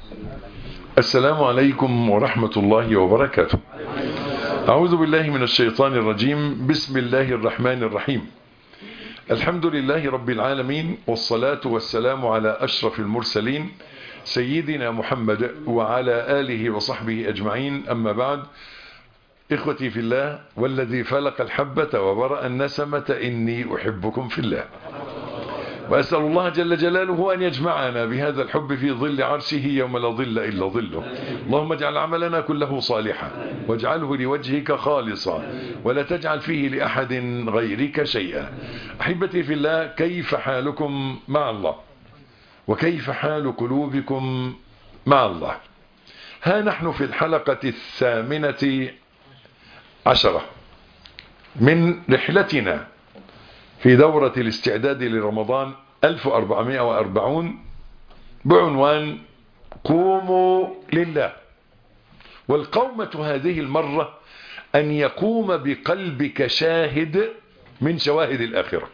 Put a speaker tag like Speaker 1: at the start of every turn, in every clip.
Speaker 1: السلام عليكم ورحمة الله وبركاته أعوذ بالله من الشيطان الرجيم بسم الله الرحمن الرحيم الحمد لله رب العالمين والصلاة والسلام على أشرف المرسلين سيدنا محمد وعلى آله وصحبه أجمعين أما بعد إخوتي في الله والذي فلق الحبة وبرأ النسمة إني أحبكم في الله وأسأل الله جل جلاله أن يجمعنا بهذا الحب في ظل عرشه يوم لا ظل إلا ظله اللهم اجعل عملنا كله صالحا واجعله لوجهك خالصا ولا تجعل فيه لأحد غيرك شيئا أحبتي في الله كيف حالكم مع الله وكيف حال قلوبكم مع الله ها نحن في الحلقة الثامنة عشرة من رحلتنا في دورة الاستعداد لرمضان 1440 بعنوان قوموا لله والقومة هذه المرة أن يقوم بقلبك شاهد من شواهد الآخرة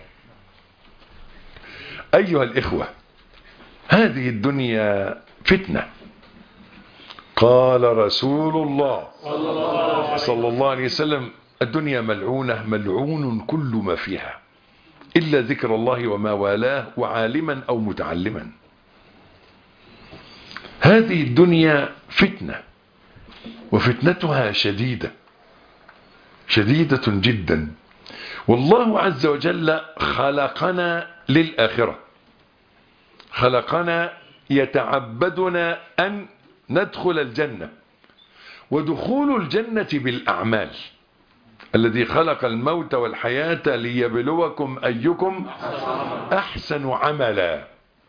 Speaker 1: أيها الإخوة هذه الدنيا فتنة قال رسول الله صلى الله عليه وسلم الدنيا ملعونة ملعون كل ما فيها إلا ذكر الله وما والاه وعالما أو متعلما هذه الدنيا فتنة وفتنتها شديدة شديدة جدا والله عز وجل خلقنا للآخرة خلقنا يتعبدنا أن ندخل الجنة ودخول الجنة بالأعمال الذي خلق الموت والحياة ليبلوكم أيكم أحسن عملا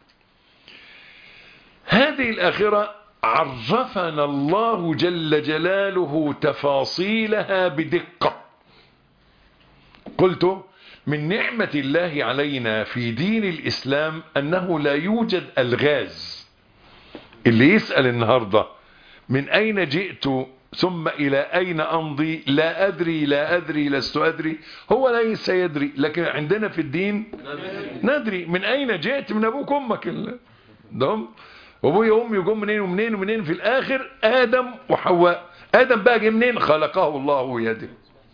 Speaker 1: هذه الآخرة عرفنا الله جل جلاله تفاصيلها بدقة قلت من نعمة الله علينا في دين الإسلام أنه لا يوجد الغاز اللي يسأل النهاردة من أين جئت ثم إلى أين أمضي لا أدري لا أدري لست أدري هو ليس يدري لكن عندنا في الدين ندري من أين جئت من أبوك أمك دهم وأبويا وأمي يقوم منين ومنين ومنين في الآخر آدم وحواء آدم بقى جه منين خلقه الله يده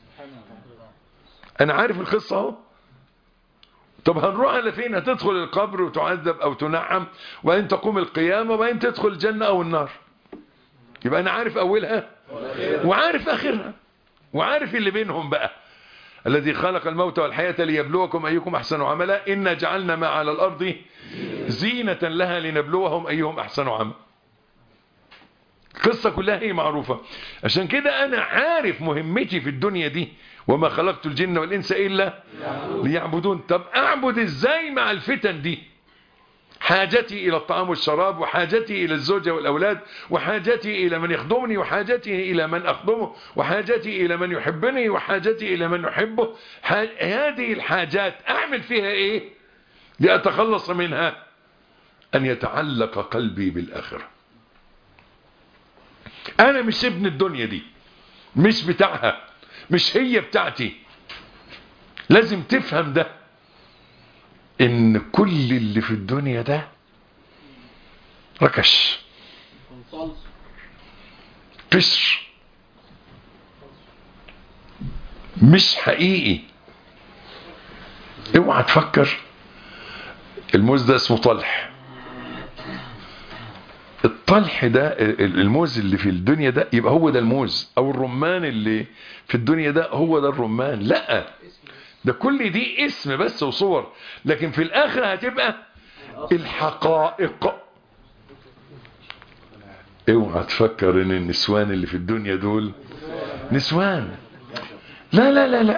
Speaker 1: أنا عارف القصة اهو طب هنروح على فين هتدخل القبر وتعذب أو تنعم وبعدين تقوم القيامة وبعدين تدخل الجنة أو النار يبقى أنا عارف أولها وعارف آخرها وعارف اللي بينهم بقى الذي خلق الموت والحياة ليبلوكم أيكم أحسن عملا إنا جعلنا ما على الأرض زينة لها لنبلوهم أيهم أحسن عملا القصة كلها هي معروفة عشان كده أنا عارف مهمتي في الدنيا دي وما خلقت الجن والإنس إلا ليعبدون طب أعبد إزاي مع الفتن دي حاجتي إلى الطعام والشراب وحاجتي إلى الزوجة والأولاد وحاجتي إلى من يخدمني وحاجتي إلى من أخدمه وحاجتي إلى من يحبني وحاجتي إلى من أحبه هذه الحاجات أعمل فيها إيه لأتخلص منها أن يتعلق قلبي بالآخرة أنا مش ابن الدنيا دي مش بتاعها مش هي بتاعتي لازم تفهم ده ان كل اللي في الدنيا ده ركش فسر مش حقيقي اوعى تفكر الموز ده اسمه طلح الطلح ده الموز اللي في الدنيا ده يبقى هو ده الموز او الرمان اللي في الدنيا ده هو ده الرمان لا ده كل دي اسم بس وصور لكن في الاخر هتبقى الحقائق اوعى تفكر ان النسوان اللي في الدنيا دول نسوان لا لا لا لا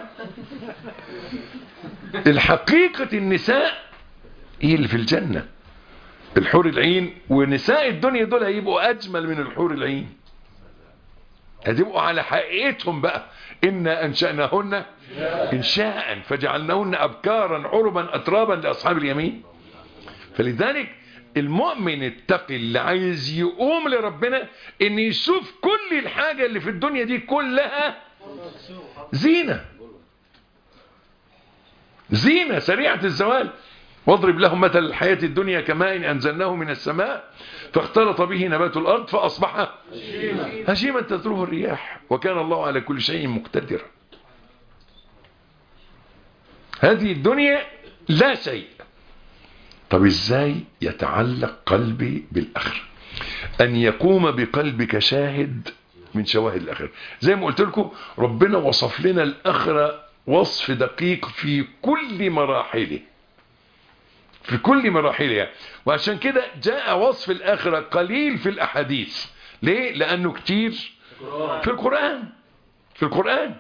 Speaker 1: الحقيقة النساء هي اللي في الجنة الحور العين ونساء الدنيا دول هيبقوا اجمل من الحور العين هتبقوا على حقيقتهم بقى إنا أنشأناهن إنشاء فجعلناهن أبكارا عربا أترابا لأصحاب اليمين فلذلك المؤمن التقي اللي عايز يقوم لربنا ان يشوف كل الحاجة اللي في الدنيا دي كلها زينة زينة سريعة الزوال واضرب لهم مثل الحياة الدنيا كماء أنزلناه من السماء فاختلط به نبات الأرض فأصبح هشيما تتروه الرياح وكان الله على كل شيء مقتدرا هذه الدنيا لا شيء طب ازاي يتعلق قلبي بالآخرة أن يقوم بقلبك شاهد من شواهد الآخرة زي ما قلت لكم ربنا وصف لنا الآخرة وصف دقيق في كل مراحله في كل مراحلها وعشان كده جاء وصف الآخرة قليل في الأحاديث ليه؟ لأنه كتير في القرآن في القرآن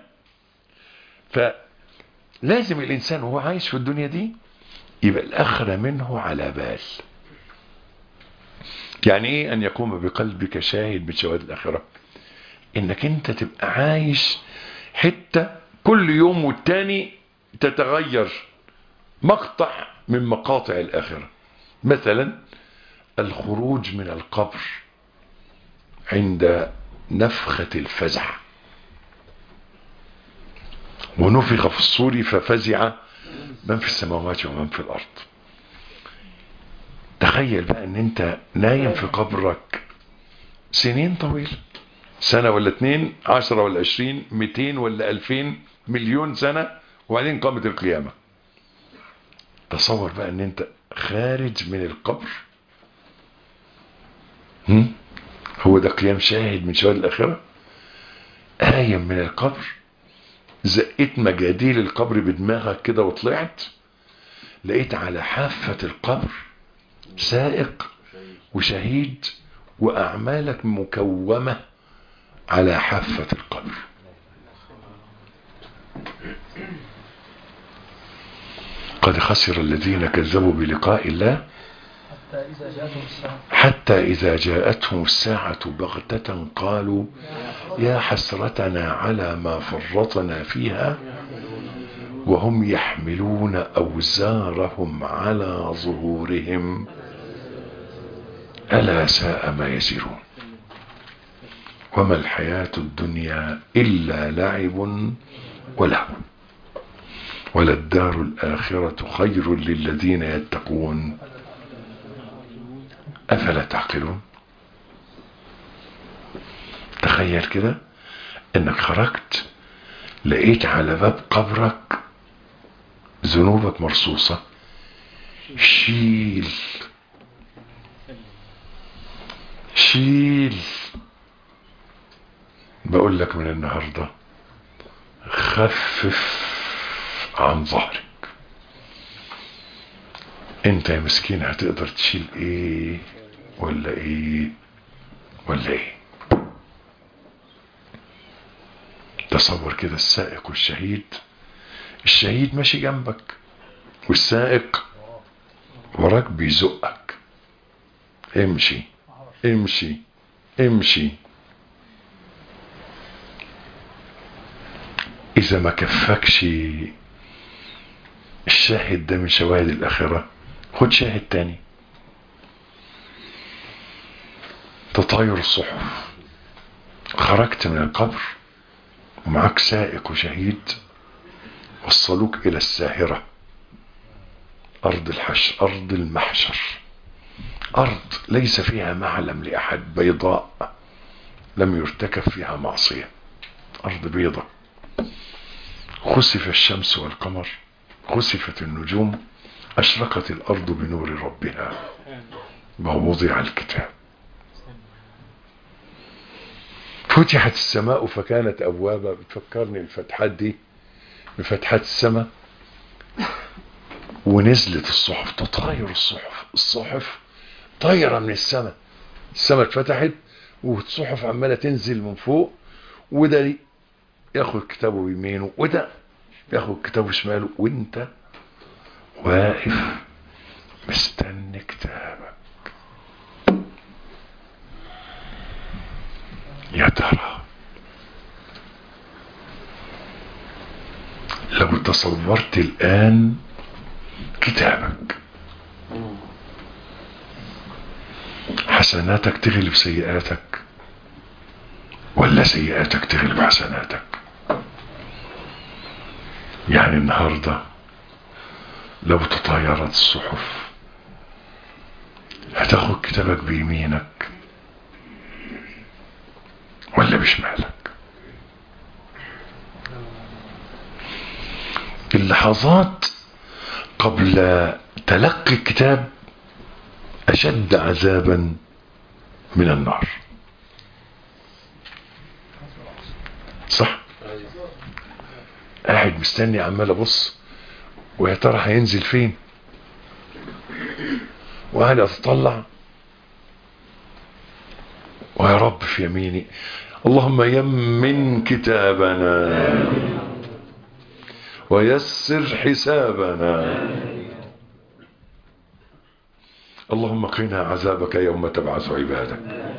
Speaker 1: فلازم الإنسان وهو عايش في الدنيا دي يبقى الآخرة منه على بال يعني ايه ان يقوم بقلبك شاهد بشواهد الاخره انك انت تبقى عايش حته كل يوم والتاني تتغير مقطع من مقاطع الاخره مثلا الخروج من القبر عند نفخه الفزع ونفخ في الصور ففزع من في السماوات ومن في الارض تخيل بقى ان انت نايم في قبرك سنين طويلة سنة ولا اتنين عشرة ولا عشرين ميتين ولا الفين مليون سنة وبعدين قامت القيامة تصور بقى ان انت خارج من القبر هم؟ هو ده قيام شاهد من شواهد الآخرة قايم من القبر زقيت مجاديل القبر بدماغك كده وطلعت لقيت على حافة القبر سائق وشهيد وأعمالك مكومة على حافة القبر قد خسر الذين كذبوا بلقاء الله حتى إذا جاءتهم الساعة بغتة قالوا يا حسرتنا على ما فرطنا فيها وهم يحملون أوزارهم على ظهورهم ألا ساء ما يزرون وما الحياة الدنيا إلا لعب ولهو وللدار الآخرة خير للذين يتقون أفلا تعقلون تخيل كده انك خرجت لقيت على باب قبرك ذنوبك مرصوصة شيل شيل بقول لك من النهاردة خفف عن ظهرك انت يا مسكين هتقدر تشيل ايه ولا ايه ولا ايه تصور كده السائق والشهيد الشهيد ماشي جنبك والسائق وراك بيزقك امشي امشي امشي اذا ما كفكش الشاهد ده من شواهد الاخره خد شاهد تاني تطاير الصحف خرجت من القبر ومعك سائق وشهيد وصلوك الى الساهرة ارض الحشر ارض المحشر ارض ليس فيها معلم لاحد بيضاء لم يرتكب فيها معصية ارض بيضاء خسف الشمس والقمر خسفت النجوم اشرقت الارض بنور ربها ووضع الكتاب فتحت السماء فكانت أبوابا بتفكرني الفتحات دي بفتحات السماء ونزلت الصحف تطاير الصحف الصحف طايرة من السماء السماء اتفتحت والصحف عمالة تنزل من فوق وده ياخد كتابه بيمينه وده ياخد كتابه شماله وانت واقف مستني كتابك يا ترى لو تصورت الآن كتابك حسناتك تغلب سيئاتك ولا سيئاتك تغلب حسناتك يعني النهاردة لو تطايرت الصحف هتاخد كتابك بيمينك ولا بشمالك اللحظات قبل تلقي الكتاب أشد عذابا من النار صح قاعد مستني عمال ابص ويا ترى هينزل فين وقاعد اتطلع ويا رب في يميني اللهم يمن كتابنا ويسر حسابنا اللهم قنا عذابك يوم تبعث عبادك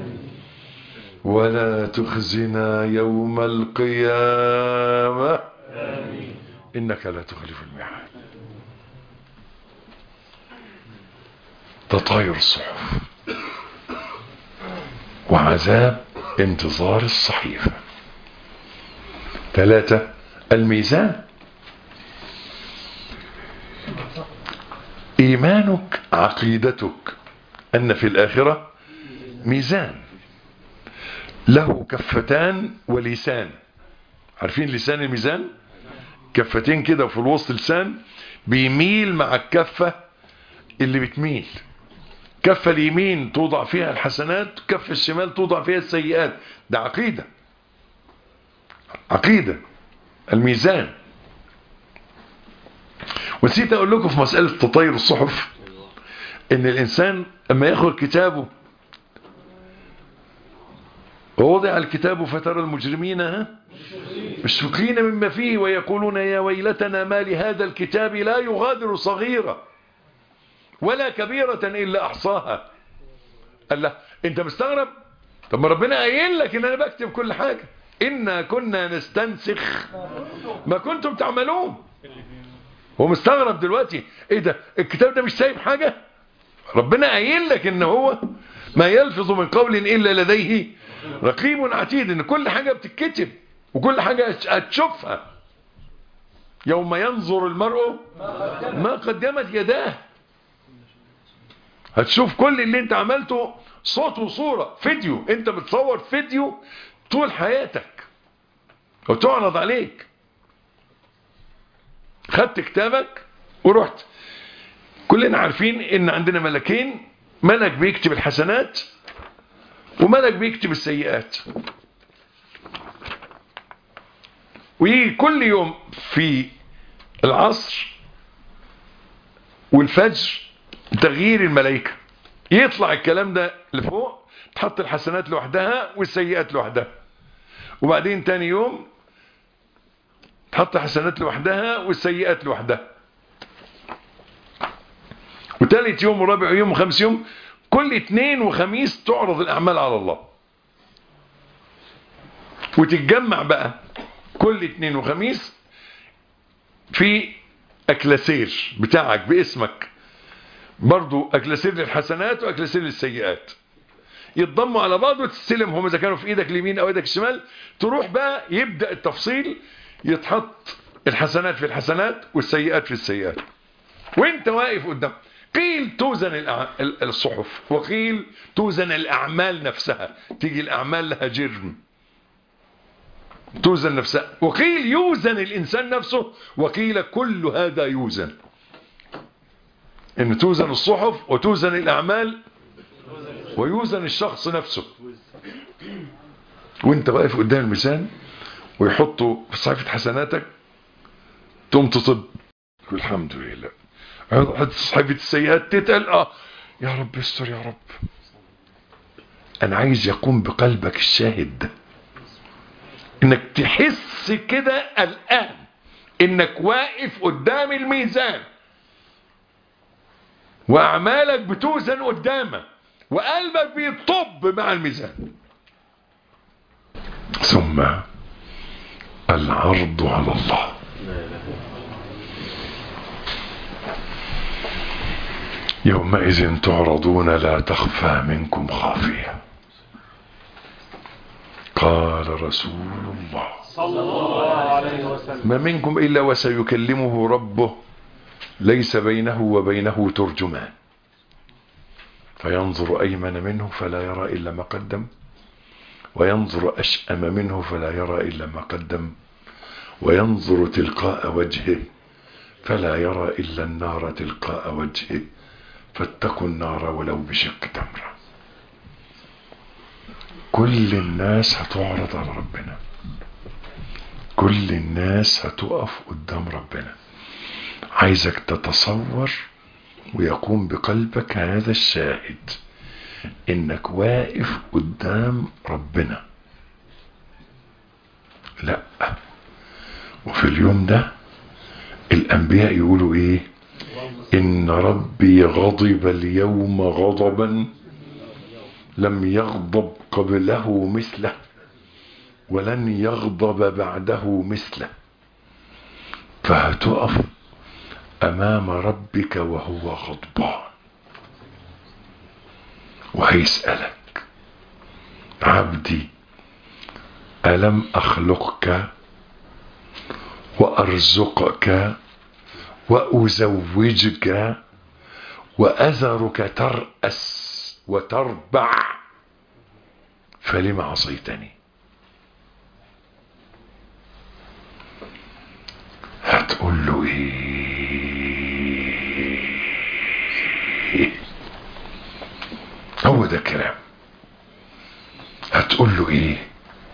Speaker 1: ولا تخزنا يوم القيامة إنك لا تخلف الميعاد تطاير الصحف وعذاب انتظار الصحيفة ثلاثة الميزان إيمانك عقيدتك أن في الآخرة ميزان له كفتان ولسان عارفين لسان الميزان كفتين كده وفي الوسط لسان بيميل مع الكفة اللي بتميل كفة اليمين توضع فيها الحسنات كفة الشمال توضع فيها السيئات ده عقيدة عقيدة الميزان ونسيت اقول لكم في مسألة تطير الصحف ان الانسان اما ياخذ كتابه ووضع الكتاب فترى المجرمين ها مشفقين مما فيه ويقولون يا ويلتنا ما لهذا الكتاب لا يغادر صغيرة ولا كبيرة إلا أحصاها قال له أنت مستغرب طب ما ربنا قايل لك إن أنا بكتب كل حاجة إنا كنا نستنسخ ما كنتم تعملون هو مستغرب دلوقتي ايه ده الكتاب ده مش سايب حاجة ربنا قايل لك ان هو ما يلفظ من قول الا لديه رقيب عتيد ان كل حاجة بتتكتب وكل حاجة هتشوفها يوم ينظر المرء ما قدمت يداه هتشوف كل اللي انت عملته صوت وصورة فيديو انت بتصور فيديو طول حياتك وتعرض عليك خدت كتابك ورحت كلنا عارفين ان عندنا ملكين ملك بيكتب الحسنات وملك بيكتب السيئات ويجي كل يوم في العصر والفجر تغيير الملائكة يطلع الكلام ده لفوق تحط الحسنات لوحدها والسيئات لوحدها وبعدين تاني يوم تحط حسنات لوحدها والسيئات لوحدها وثالث يوم ورابع يوم وخمس يوم كل اثنين وخميس تعرض الأعمال على الله وتتجمع بقى كل اثنين وخميس في أكلاسير بتاعك باسمك برضو أكلاسير للحسنات وأكلاسير للسيئات يتضموا على بعض وتستلمهم إذا كانوا في إيدك اليمين أو إيدك الشمال تروح بقى يبدأ التفصيل يتحط الحسنات في الحسنات والسيئات في السيئات وانت واقف قدام قيل توزن الصحف وقيل توزن الأعمال نفسها تيجي الأعمال لها جرم توزن نفسها وقيل يوزن الإنسان نفسه وقيل كل هذا يوزن ان توزن الصحف وتوزن الأعمال ويوزن الشخص نفسه وانت واقف قدام الميزان ويحطوا في صحيفة حسناتك تقوم تطب الحمد لله حط صحيفة السيئات تتقل اه يا رب استر يا رب انا عايز يقوم بقلبك الشاهد ده انك تحس كده الان انك واقف قدام الميزان واعمالك بتوزن قدامك وقلبك بيطب مع الميزان ثم العرض على الله يومئذ تعرضون لا تخفى منكم خافية قال رسول الله
Speaker 2: صلى الله عليه وسلم
Speaker 1: ما منكم إلا وسيكلمه ربه ليس بينه وبينه ترجمان فينظر أيمن منه فلا يرى إلا ما قدم وينظر أشأم منه فلا يرى إلا ما قدم وينظر تلقاء وجهه فلا يرى إلا النار تلقاء وجهه فاتقوا النار ولو بشق تمرة كل الناس هتعرض على ربنا كل الناس هتقف قدام ربنا عايزك تتصور ويقوم بقلبك هذا الشاهد انك واقف قدام ربنا لا وفي اليوم ده الانبياء يقولوا ايه ان ربي غضب اليوم غضبا لم يغضب قبله مثله ولن يغضب بعده مثله فهتقف امام ربك وهو غضبان وهيسألك عبدي ألم أخلقك وأرزقك وأزوجك وأذرك ترأس وتربع فلم عصيتني هتقول له ايه هو ده الكلام هتقول له ايه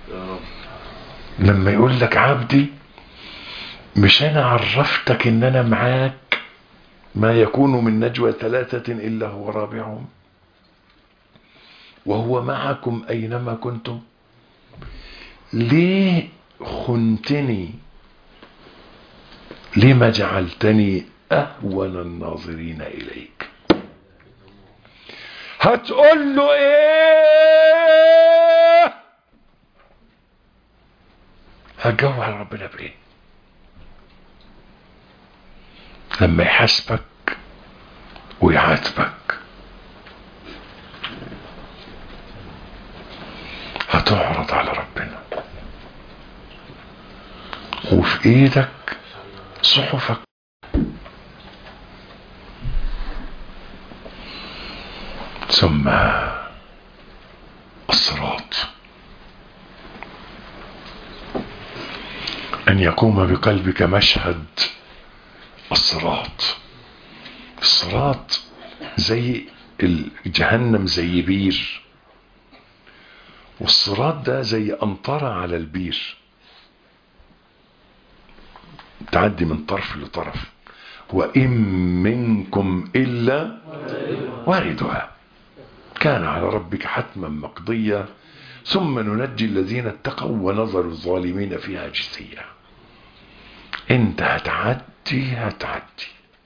Speaker 1: لما يقول لك عبدي مش انا عرفتك ان انا معاك ما يكون من نجوى ثلاثة الا هو رابعهم وهو معكم اينما كنتم ليه خنتني لما جعلتني اهون الناظرين اليك هتقول له ايه هتجاوب على ربنا بايه لما يحاسبك ويعاتبك هتعرض على ربنا وفي ايدك صحفك ثم الصراط أن يقوم بقلبك مشهد الصراط الصراط زي جهنم زي بير والصراط ده زي أمطرة على البير تعدي من طرف لطرف وإن منكم إلا واردها كان على ربك حتما مقضيا ثم ننجي الذين اتقوا ونظر الظالمين فيها جثيا انت هتعدي هتعدي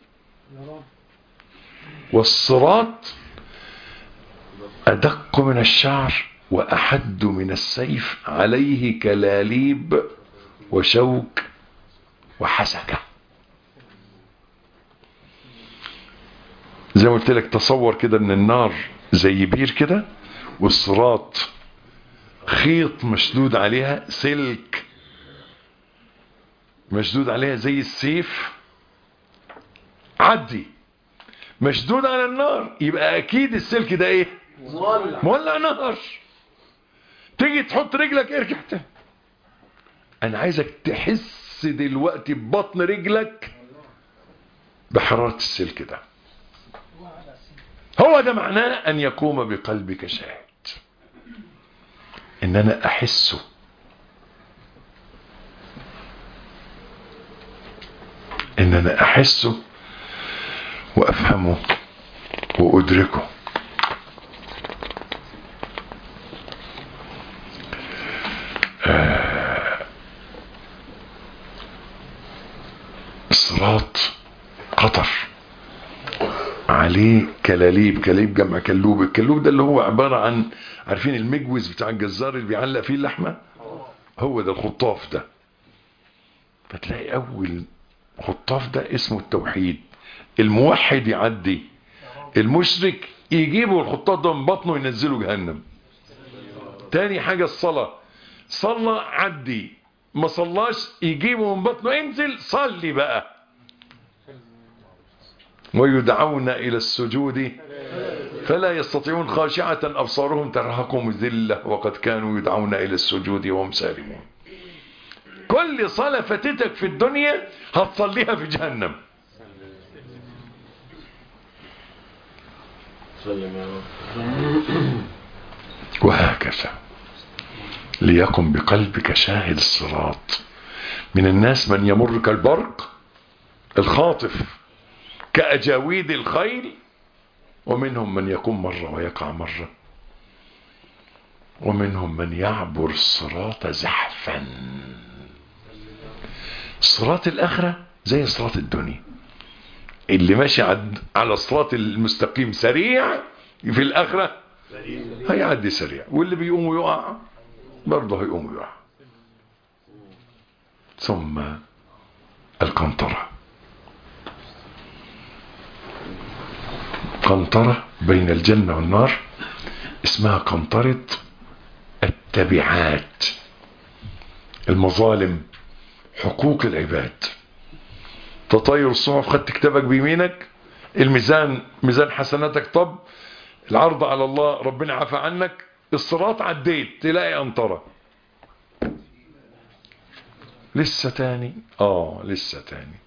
Speaker 1: والصراط أدق من الشعر وأحد من السيف عليه كلاليب وشوك وحسكة زي ما قلت لك تصور كده ان النار زي بير كده والصراط خيط مشدود عليها سلك مشدود عليها زي السيف عدي مشدود على النار يبقى اكيد السلك ده ايه
Speaker 2: مولع
Speaker 1: مولع نار تيجي تحط رجلك ارجع تاني انا عايزك تحس دلوقتي ببطن رجلك بحرارة السلك ده هو ده معناه ان يقوم بقلبك شاهد ان انا احسه ان انا احسه وافهمه وادركه آه، الصراط قطر عليه كلاليب كلاليب جمع كلوب الكلوب ده اللي هو عبارة عن عارفين المجوز بتاع الجزار اللي بيعلق فيه اللحمة هو ده الخطاف ده فتلاقي اول خطاف ده اسمه التوحيد الموحد يعدي المشرك يجيبوا الخطاف ده من بطنه وينزله جهنم تاني حاجة الصلاة صلى عدي ما صلاش يجيبه من بطنه انزل صلي بقى ويدعون إلى السجود فلا يستطيعون خاشعة أبصارهم ترهقهم ذلة وقد كانوا يدعون إلى السجود وهم سالمون كل صلاة فاتتك في الدنيا هتصليها في جهنم وهكذا ليكن بقلبك شاهد الصراط من الناس من يمر كالبرق الخاطف كأجاويد الخيل ومنهم من يقوم مرة ويقع مرة ومنهم من يعبر الصراط زحفا صراط الآخرة زي صراط الدنيا اللي ماشي على الصراط المستقيم سريع في الآخرة هيعدي سريع واللي بيقوم ويقع برضه هيقوم ويقع ثم القنطرة قنطرة بين الجنة والنار اسمها قنطرة التبعات المظالم حقوق العباد تطير الصحف خدت كتابك بيمينك الميزان ميزان حسناتك طب العرض على الله ربنا عفى عنك الصراط عديت تلاقي قنطرة لسه تاني اه لسه تاني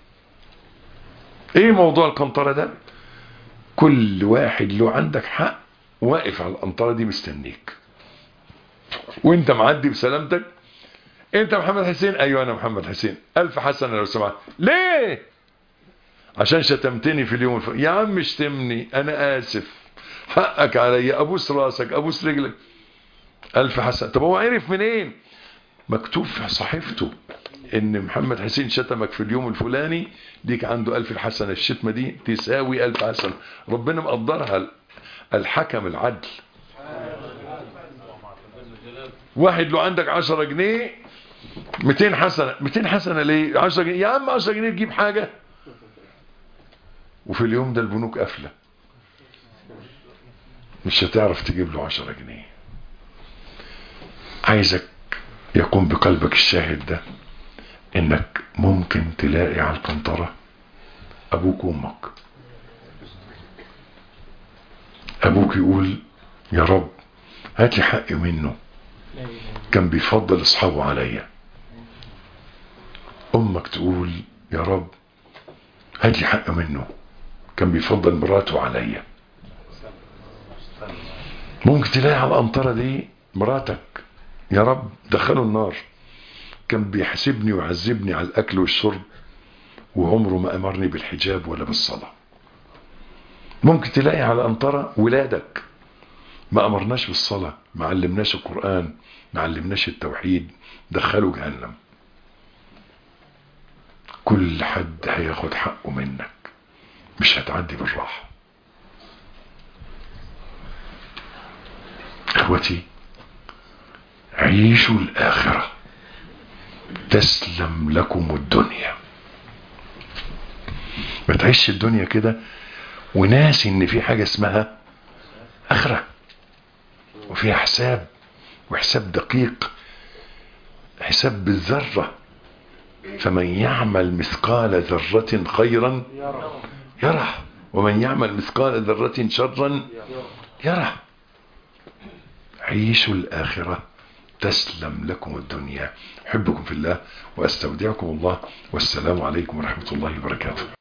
Speaker 1: ايه موضوع القنطرة ده كل واحد له عندك حق واقف على القنطرة دي مستنيك وانت معدي بسلامتك انت محمد حسين ايوه انا محمد حسين الف حسنه لو سمحت ليه عشان شتمتني في اليوم الف... يا عم اشتمني انا اسف حقك عليا ابوس راسك ابوس رجلك الف حسنه طب هو عرف منين مكتوب في صحيفته ان محمد حسين شتمك في اليوم الفلاني ديك عنده الف الحسنه الشتمه دي تساوي الف حسنه ربنا مقدرها الحكم العدل واحد له عندك 10 جنيه 200 حسنه 200 حسنه ليه 10 جنيه يا عم 10 جنيه تجيب حاجه وفي اليوم ده البنوك قافله مش هتعرف تجيب له 10 جنيه عايزك يكون بقلبك الشاهد ده انك ممكن تلاقي على القنطرة ابوك وامك ابوك يقول يا رب هات لي حقي منه كان بيفضل اصحابه عليا امك تقول يا رب هات لي حق منه كان بيفضل مراته عليا ممكن تلاقي على القنطرة دي مراتك يا رب دخلوا النار كان بيحسبني ويعذبني على الأكل والشرب وعمره ما أمرني بالحجاب ولا بالصلاة ممكن تلاقي على أنطرة ولادك ما أمرناش بالصلاة ما علمناش القرآن ما علمناش التوحيد دخلوا جهنم كل حد هياخد حقه منك مش هتعدي بالراحة اخوتي عيشوا الآخرة تسلم لكم الدنيا ما تعيش الدنيا كده وناسي ان في حاجة اسمها اخرة وفيها حساب وحساب دقيق حساب بالذرة فمن يعمل مثقال ذرة خيرا يره ومن يعمل مثقال ذرة شرا يره عيشوا الآخرة تسلم لكم الدنيا أحبكم في الله وأستودعكم الله والسلام عليكم ورحمة الله وبركاته